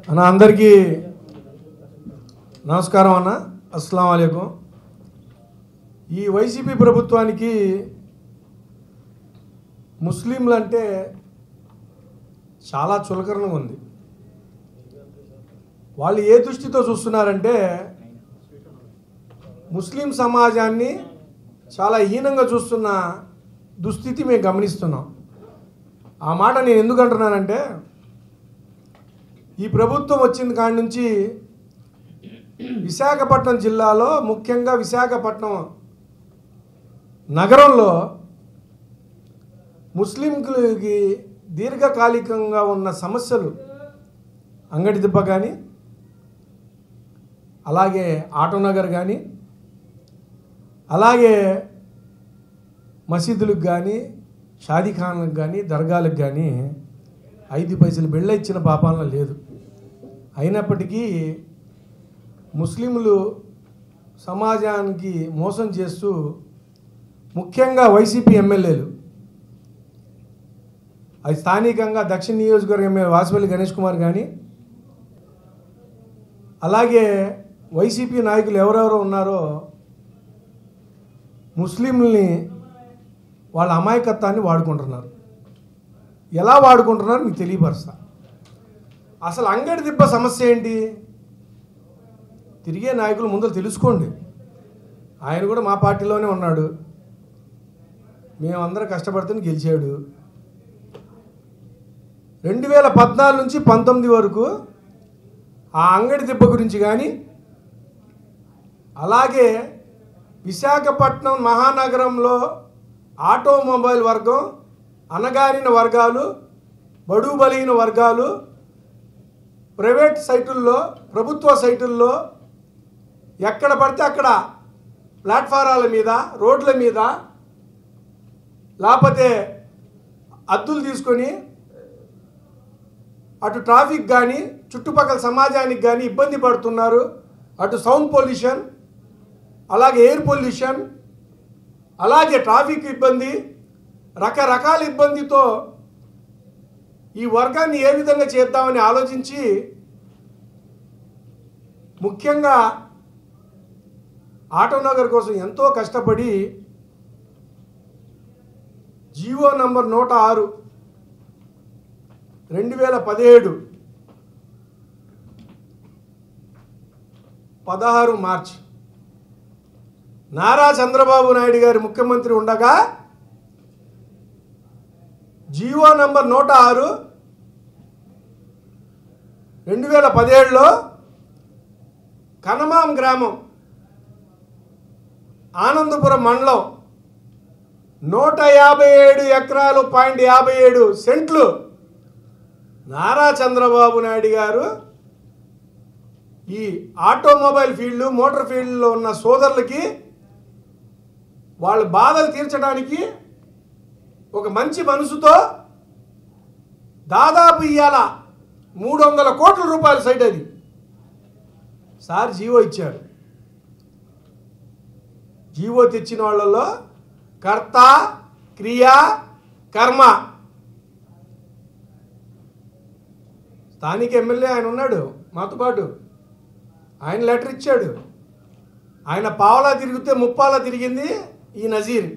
అన్న అందరికీ నమస్కారం అన్న అస్సలం అయికం ఈ వైసీపీ ప్రభుత్వానికి ముస్లింలు అంటే చాలా చులకరణగా ఉంది వాళ్ళు ఏ దృష్టితో చూస్తున్నారంటే ముస్లిం సమాజాన్ని చాలా హీనంగా చూస్తున్న దుస్థితి మేము గమనిస్తున్నాం ఆ మాట నేను ఎందుకు అంటున్నానంటే ఈ ప్రభుత్వం వచ్చిన కాడి నుంచి విశాఖపట్నం జిల్లాలో ముఖ్యంగా విశాఖపట్నం నగరంలో ముస్లింలకి దీర్ఘకాలికంగా ఉన్న సమస్యలు అంగడి దిబ్బ కానీ అలాగే ఆటోనగర్ కానీ అలాగే మసీదులకు కానీ షాదీఖాన్లకు కానీ దర్గాలకు కానీ ఐదు పైసలు బిళ్ళ ఇచ్చిన పాపాలన లేదు అయినప్పటికీ ముస్లింలు సమాజానికి మోసం చేస్తూ ముఖ్యంగా వైసీపీ ఎమ్మెల్యేలు అది స్థానికంగా దక్షిణ నియోజకవర్గం ఎమ్మెల్యే వాసుపల్లి గణేష్ కుమార్ కానీ అలాగే వైసీపీ నాయకులు ఎవరెవరో ఉన్నారో ముస్లింలని వాళ్ళ అమాయకత్వాన్ని వాడుకుంటున్నారు ఎలా వాడుకుంటున్నారు మీకు తెలియపరుస్తా అసలు అంగడి దిబ్బ సమస్య ఏంటి తిరిగే నాయకులు ముందు తెలుసుకోండి ఆయన కూడా మా పార్టీలోనే ఉన్నాడు మేమందరం కష్టపడుతుని గెలిచాడు రెండు వేల పద్నాలుగు నుంచి పంతొమ్మిది వరకు ఆ అంగడి దిబ్బ గురించి కానీ అలాగే విశాఖపట్నం మహానగరంలో ఆటోమొబైల్ వర్గం అనగారిన వర్గాలు బడు బలహీన వర్గాలు ప్రైవేట్ సైటుల్లో ప్రభుత్వ సైటుల్లో ఎక్కడ పడితే అక్కడ ప్లాట్ఫారాల మీద రోడ్ల మీద లేకపోతే అద్దులు తీసుకొని అటు ట్రాఫిక్ కానీ చుట్టుపక్కల సమాజానికి కానీ ఇబ్బంది పడుతున్నారు అటు సౌండ్ పొల్యూషన్ అలాగే ఎయిర్ పొల్యూషన్ అలాగే ట్రాఫిక్ ఇబ్బంది రకరకాల ఇబ్బందితో ఈ వర్గాన్ని ఏ విధంగా చేద్దామని ఆలోచించి ముఖ్యంగా ఆటోనగర్ కోసం ఎంతో కష్టపడి జీవో నంబర్ నూట ఆరు రెండు వేల పదిహేడు పదహారు మార్చ్ నారా చంద్రబాబు నాయుడు గారి ముఖ్యమంత్రి ఉండగా జీవో నంబర్ నూట ఆరు రెండు వేల పదిహేడులో కనమాం గ్రామం ఆనందపురం మండలం నూట యాభై ఏడు ఎకరాలు పాయింట్ యాభై ఏడు సెంట్లు నారా చంద్రబాబు నాయుడు గారు ఈ ఆటోమొబైల్ ఫీల్డ్ మోటార్ ఫీల్డ్లో ఉన్న సోదరులకి వాళ్ళ బాధలు తీర్చడానికి ఒక మంచి మనసుతో దాదాపు ఇవాళ మూడు వందల కోట్ల రూపాయల సైట్ అది సార్ జీవో ఇచ్చారు జీవో తెచ్చిన వాళ్ళలో కర్త క్రియ కర్మ స్థానిక ఎమ్మెల్యే ఆయన ఉన్నాడు మాతో పాటు ఆయన లెటర్ ఇచ్చాడు ఆయన పావలా తిరిగితే ముప్పాలా తిరిగింది ఈ నజీర్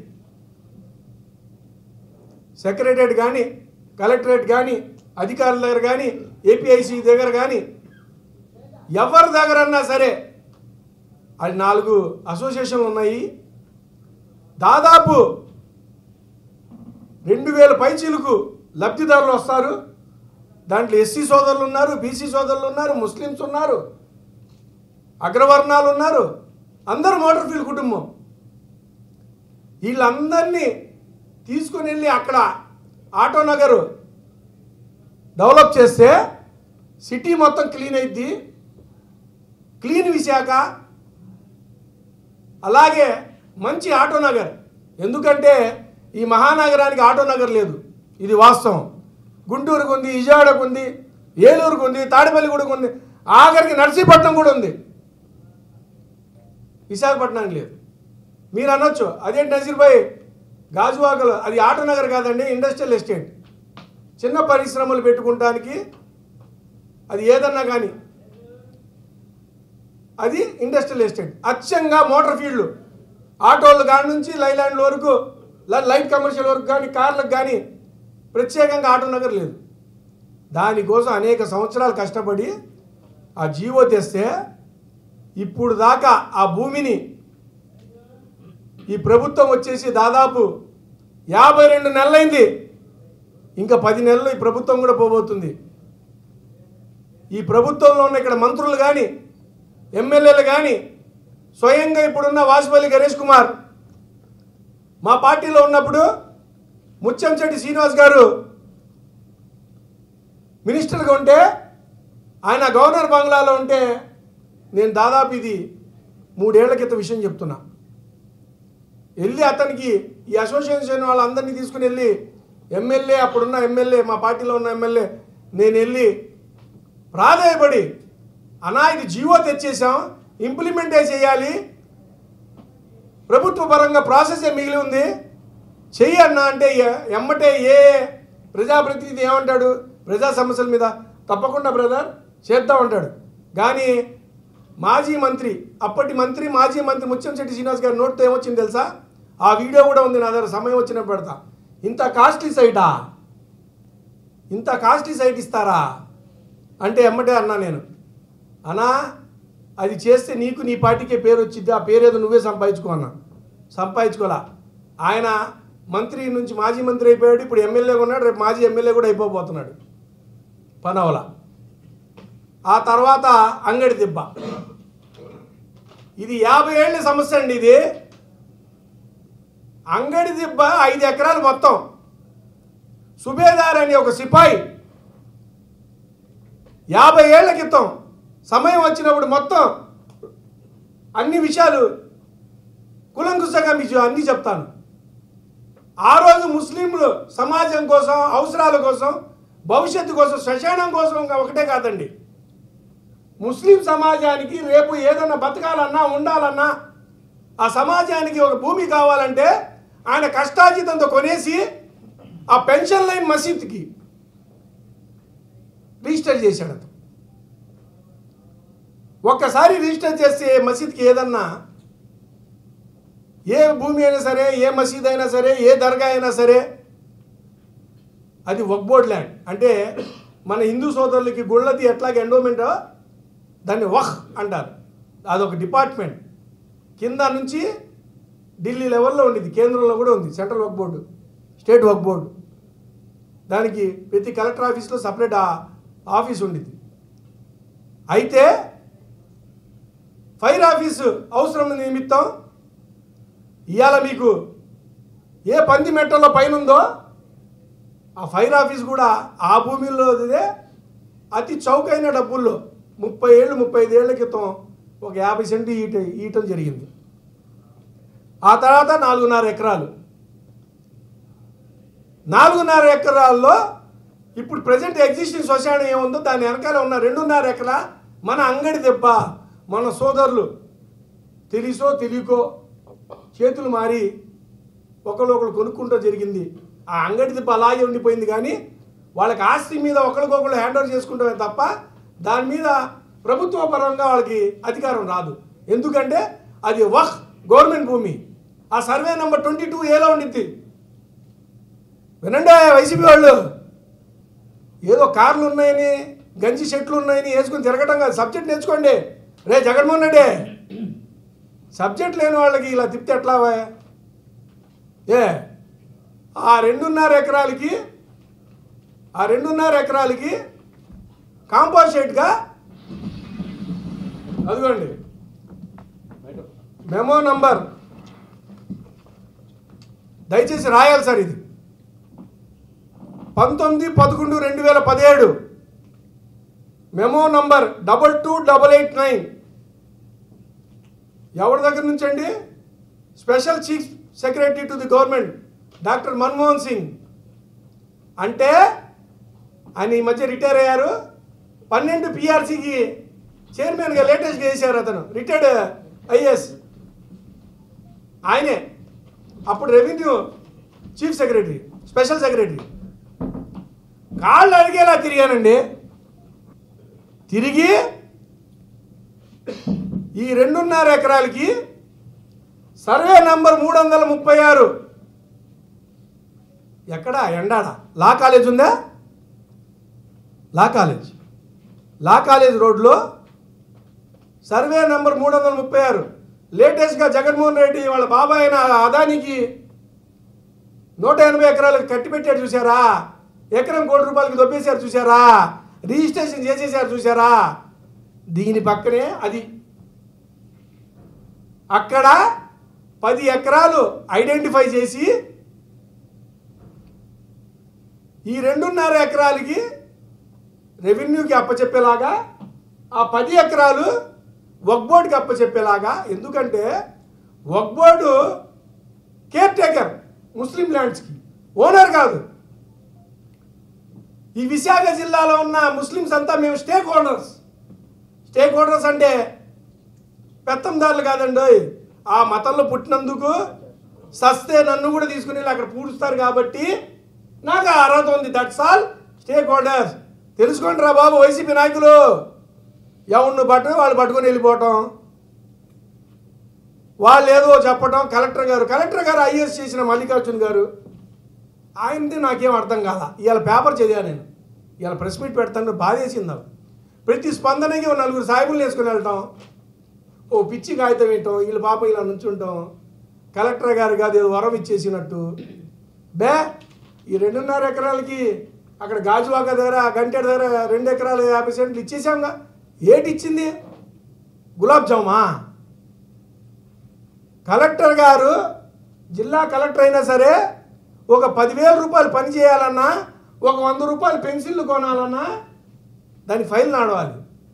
సెక్రటరేట్ కానీ కలెక్టరేట్ కానీ అధికారుల దగ్గర కానీ ఏపీఐసి దగ్గర కానీ ఎవరి దగ్గరన్నా సరే అది నాలుగు అసోసియేషన్లు ఉన్నాయి దాదాపు రెండు వేల పైచీలకు లబ్ధిదారులు వస్తారు దాంట్లో ఎస్సీ సోదరులు ఉన్నారు బీసీ సోదరులు ఉన్నారు ముస్లిమ్స్ ఉన్నారు అగ్రవర్ణాలు ఉన్నారు అందరూ మోటార్ ఫీల్డ్ కుటుంబం వీళ్ళందరినీ తీసుకుని వెళ్ళి అక్కడ ఆటో నగరు డెవలప్ చేస్తే సిటీ మొత్తం క్లీన్ అయింది క్లీన్ విశాఖ అలాగే మంచి ఆటో నగర్ ఎందుకంటే ఈ మహానగరానికి ఆటో నగర్ లేదు ఇది వాస్తవం గుంటూరుకు ఉంది విజయవాడకు ఉంది ఏలూరుకు ఉంది తాడిపల్లిగూడకు ఉంది ఆఖరికి నర్సీపట్నం కూడా ఉంది విశాఖపట్నానికి లేదు మీరు అనొచ్చు అదేంటి నజీర్ భాయ్ గాజువాకలు అది ఆటో నగర్ కాదండి ఇండస్ట్రియల్ ఎస్టేట్ చిన్న పరిశ్రమలు పెట్టుకుంటానికి అది ఏదన్నా కానీ అది ఇండస్ట్రియల్ ఎస్టేట్ అచ్చంగా మోటార్ ఫీల్డ్లు ఆటోలు కాడి నుంచి లైలాండ్ల వరకు ల- లైట్ కమర్షియల్ వరకు కానీ కార్లకు కానీ ప్రత్యేకంగా ఆటో నగర్ లేదు దానికోసం అనేక సంవత్సరాలు కష్టపడి ఆ జీవో తెస్తే ఇప్పుడు దాకా ఆ భూమిని ఈ ప్రభుత్వం వచ్చేసి దాదాపు యాభై రెండు నెలలైంది ఇంకా పది నెలలు ఈ ప్రభుత్వం కూడా పోబోతుంది ఈ ప్రభుత్వంలో ఉన్న ఇక్కడ మంత్రులు కానీ ఎమ్మెల్యేలు కానీ స్వయంగా ఇప్పుడున్న వాసుపల్లి గణేష్ కుమార్ మా పార్టీలో ఉన్నప్పుడు ముత్యంశెట్టి శ్రీనివాస్ గారు మినిస్టర్గా ఉంటే ఆయన గవర్నర్ బంగ్లాలో ఉంటే నేను దాదాపు ఇది మూడేళ్ల క్రితం విషయం చెప్తున్నా వెళ్ళి అతనికి ఈ అసోసియేషన్ వాళ్ళందరినీ తీసుకుని వెళ్ళి ఎమ్మెల్యే అప్పుడున్న ఎమ్మెల్యే మా పార్టీలో ఉన్న ఎమ్మెల్యే నేను వెళ్ళి ప్రాధాయపడి అనా ఇది జీవో తెచ్చేసాం ఇంప్లిమెంటే చేయాలి ప్రభుత్వ పరంగా ప్రాసెస్ ఏ మిగిలి ఉంది చెయ్యి అన్న అంటే ఎ- ఎమ్మటే ఏ ప్రజాప్రతినిధి ఏమంటాడు ప్రజా సమస్యల మీద తప్పకుండా బ్రదర్ చేద్దాం అంటాడు కానీ మాజీ మంత్రి అప్పటి మంత్రి మాజీ మంత్రి ముత్యంశెట్టి శ్రీనివాస్ గారి నోట్తో ఏమొచ్చింది తెలుసా ఆ వీడియో కూడా ఉంది నా దగ్గర సమయం వచ్చినప్పుడు పెడతా ఇంత కాస్ట్లీ సైటా ఇంత కాస్ట్లీ సైట్ ఇస్తారా అంటే ఎమ్మటే అన్నా నేను అన్నా అది చేస్తే నీకు నీ పార్టీకే పేరు వచ్చిద్ది ఆ పేరు ఏదో నువ్వే సంపాదించుకో అన్నా సంపాదించుకోలా ఆయన మంత్రి నుంచి మాజీ మంత్రి అయిపోయాడు ఇప్పుడు ఎమ్మెల్యేగా ఉన్నాడు రేపు మాజీ ఎమ్మెల్యే కూడా అయిపోబోతున్నాడు పనవల ఆ తర్వాత అంగడి దిబ్బ ఇది యాభై ఏళ్ళ సమస్య అండి ఇది అంగడి దిబ్బ ఐదు ఎకరాలు మొత్తం సుబేదార్ అనే ఒక సిపాయి యాభై ఏళ్ల క్రితం సమయం వచ్చినప్పుడు మొత్తం అన్ని విషయాలు కులంకుశంగా మీకు అన్నీ చెప్తాను ఆ రోజు ముస్లింలు సమాజం కోసం అవసరాల కోసం భవిష్యత్తు కోసం శ్మశానం కోసం ఇంకా ఒకటే కాదండి ముస్లిం సమాజానికి రేపు ఏదన్నా బతకాలన్నా ఉండాలన్నా ఆ సమాజానికి ఒక భూమి కావాలంటే ఆయన కష్టార్జితంతో కొనేసి ఆ పెన్షన్ లైన్ మసీద్కి రిజిస్టర్ చేశాడు అతను ఒక్కసారి రిజిస్టర్ చేస్తే మసీద్కి ఏదన్నా ఏ భూమి అయినా సరే ఏ మసీద్ అయినా సరే ఏ దర్గా అయినా సరే అది వక్బోర్డ్ ల్యాండ్ అంటే మన హిందూ సోదరులకి గుళ్ళది ఎట్లాగ ఎండోమెంటో దాన్ని వహ్ అంటారు అదొక డిపార్ట్మెంట్ కింద నుంచి ఢిల్లీ లెవెల్లో ఉండేది కేంద్రంలో కూడా ఉంది సెంట్రల్ వర్క్ బోర్డు స్టేట్ వర్క్ బోర్డు దానికి ప్రతి కలెక్టర్ ఆఫీస్లో సపరేట్ ఆఫీస్ ఉండేది అయితే ఫైర్ ఆఫీసు అవసరం నిమిత్తం ఇవాళ మీకు ఏ పంది మెట్టలో పైన ఉందో ఆ ఫైర్ ఆఫీస్ కూడా ఆ భూమిలో అతి చౌకైన డబ్బుల్లో ముప్పై ఏళ్ళు ముప్పై ఐదు ఏళ్ల క్రితం ఒక యాభై సెంటు ఈట ఈయటం జరిగింది ఆ తర్వాత నాలుగున్నర ఎకరాలు నాలుగున్నర ఎకరాల్లో ఇప్పుడు ప్రజెంట్ ఎగ్జిస్టింగ్ శ్మశానం ఏముందో దాని వెనకాల ఉన్న రెండున్నర ఎకరా మన అంగడి దెబ్బ మన సోదరులు తెలుసో తెలియకో చేతులు మారి ఒకళ్ళు ఒకళ్ళు కొనుక్కుంటూ జరిగింది ఆ అంగడి దెబ్బ అలాగే ఉండిపోయింది కానీ వాళ్ళకి ఆస్తి మీద ఒకరికొకళ్ళు హ్యాండ్ ఓవర్ చేసుకుంటామే తప్ప దాని మీద ప్రభుత్వ పరంగా వాళ్ళకి అధికారం రాదు ఎందుకంటే అది వహ్ గవర్నమెంట్ భూమి ఆ సర్వే నెంబర్ ట్వంటీ టూ ఏలో ఉండిద్ది వినండి వైసీపీ వాళ్ళు ఏదో కార్లు ఉన్నాయని గంజి చెట్లు ఉన్నాయని వేసుకుని తిరగటం కాదు సబ్జెక్ట్ నేర్చుకోండి రే జగన్మోహన్ రెడ్డి సబ్జెక్ట్ లేని వాళ్ళకి ఇలా తిప్పితే ఎట్లా వా? ఏ ఆ రెండున్నర ఎకరాలకి ఆ రెండున్నర ఎకరాలకి కాంపోజిట్గా అదిగోండి మెమో నంబర్ దయచేసి రాయాలి సార్ ఇది పంతొమ్మిది పదకొండు రెండు వేల పదిహేడు memo number double two double eight nine ఎవరి దగ్గర నుంచి అండి special chief secretary to the government doctor Manmohan Singh అంటే ఆయన ఈ మధ్య రిటైర్ అయ్యారు పన్నెండు పిఆర్సీకి చైర్మన్గా లేటెస్ట్గా చేశారు అతను రిటైర్డ్ ఐఏఎస్ ఆయనే అప్పుడు revenue chief secretary special secretary కాళ్ళు అడిగేలా తిరిగానండి తిరిగి ఈ రెండున్నర ఎకరాలకి సర్వే నంబర్ మూడు వందల ముప్పై ఆరు ఎక్కడ ఎండాడ లా కాలేజ్ ఉందా లా కాలేజ్ లా కాలేజ్ రోడ్లో సర్వే నంబర్ మూడు వందల ముప్పై ఆరు లేటెస్ట్గా జగన్మోహన్ రెడ్డి వాళ్ళ బాబాయ్ అయిన అదానికి నూట ఎనభై ఎకరాలకు కట్టి పెట్టాడు చూసారా ఎకరం కోటి రూపాయలకి దొబ్బేశారు చూసారా రిజిస్ట్రేషన్ చేసేసారు చూసారా దీని పక్కనే అది అక్కడ పది ఎకరాలు ఐడెంటిఫై చేసి ఈ రెండున్నర ఎకరాలకి రెవెన్యూకి అప్పచెప్పేలాగా ఆ పది ఎకరాలు వక్బోర్డుకి అప్పచెప్పేలాగా ఎందుకంటే వక్బోర్డు కేర్ టేకర్ ముస్లిం ల్యాండ్స్కి ఓనర్ కాదు ఈ విశాఖ జిల్లాలో ఉన్న ముస్లిమ్స్ అంతా మేము స్టేక్ హోల్డర్స్ స్టేక్ హోల్డర్స్ అంటే పెత్తందారులు కాదండి ఆ మతంలో పుట్టినందుకు సస్తే నన్ను కూడా తీసుకుని వెళ్ళి అక్కడ పూడుస్తారు కాబట్టి నాకు ఆ అర్హత ఉంది దట్స్ ఆల్ స్టేక్ హోల్డర్స్ తెలుసుకోండి రా బాబు వైసీపీ నాయకులు ఎవరిని పట్టు వాళ్ళు పట్టుకొని వెళ్ళిపోవటం వాళ్ళు ఏదో చెప్పటం కలెక్టర్ గారు కలెక్టర్ గారు ఐఏఎస్ చేసిన మల్లికార్జున్ గారు ఆయనది నాకేం అర్థం కాల ఇవాళ పేపర్ చదివా నేను ఇవాళ ప్రెస్ మీట్ పెడతాను బాధేసింది నాకు ప్రతి స్పందనకి ఓ నలుగురు సాయిబులు వేసుకుని వెళ్తాం ఓ పిచ్చి కాగితం వేయటం వీళ్ళ పాప ఇలా నుంచుంటాం కలెక్టర్ గారు కాదు ఏదో వరం ఇచ్చేసినట్టు బే ఈ రెండున్నర ఎకరాలకి అక్కడ గాజువాక దగ్గర గంటెడ దగ్గర రెండు ఎకరాలు యాభై సెంట్లు ఇచ్చేసాంగా ఏటి ఇచ్చింది గులాబ్ జామా కలెక్టర్ గారు జిల్లా కలెక్టర్ అయినా సరే ఒక పదివేల రూపాయలు పని చేయాలన్నా ఒక వంద రూపాయలు పెన్సిళ్ళు కొనాలన్నా దాని ఫైల్ నాడవాలి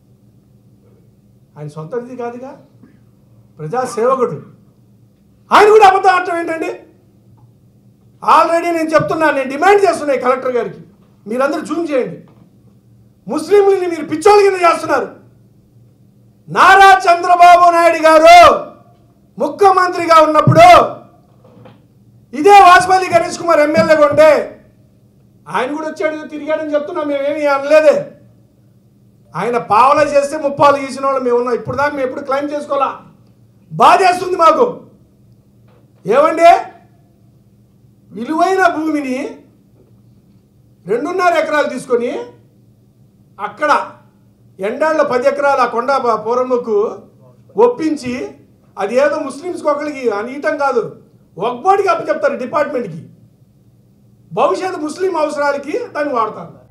ఆయన సొంతది కాదుగా ప్రజా సేవకుడు ఆయన కూడా అబద్ధం ఆడటం ఏంటండి ఆల్రెడీ నేను చెప్తున్నాను నేను డిమాండ్ చేస్తున్నాయి కలెక్టర్ గారికి మీరందరూ జూమ్ చేయండి ముస్లింలని మీరు పిచ్చోళ్ళ కింద చేస్తున్నారు నారా చంద్రబాబు నాయుడు గారు ముఖ్యమంత్రిగా ఉన్నప్పుడు ఇదే వాజ్పేయి గణేష్ కుమార్ ఎమ్మెల్యేగా ఉంటే ఆయన కూడా వచ్చాడు తిరిగాడని చెప్తున్నాం మేమేమి అనలేదే ఆయన పావలా చేస్తే ముప్పాలు గీసిన వాళ్ళు మేము ఉన్నాం ఇప్పుడు దాకా మేము ఎప్పుడు క్లైమ్ చేసుకోవాలా బాధేస్తుంది మాకు ఏమండి విలువైన భూమిని రెండున్నర ఎకరాలు తీసుకొని అక్కడ ఎండాళ్ళ పది ఎకరాలు ఆ కొండ ప- పూర్వముకు ఒప్పించి అది ఏదో ముస్లిమ్స్కి ఒకరికి అనీయటం కాదు ఒక్కబడికి అప్పచెప్తారు డిపార్ట్మెంట్కి భవిష్యత్తు ముస్లిం అవసరాలకి దాన్ని వాడతారు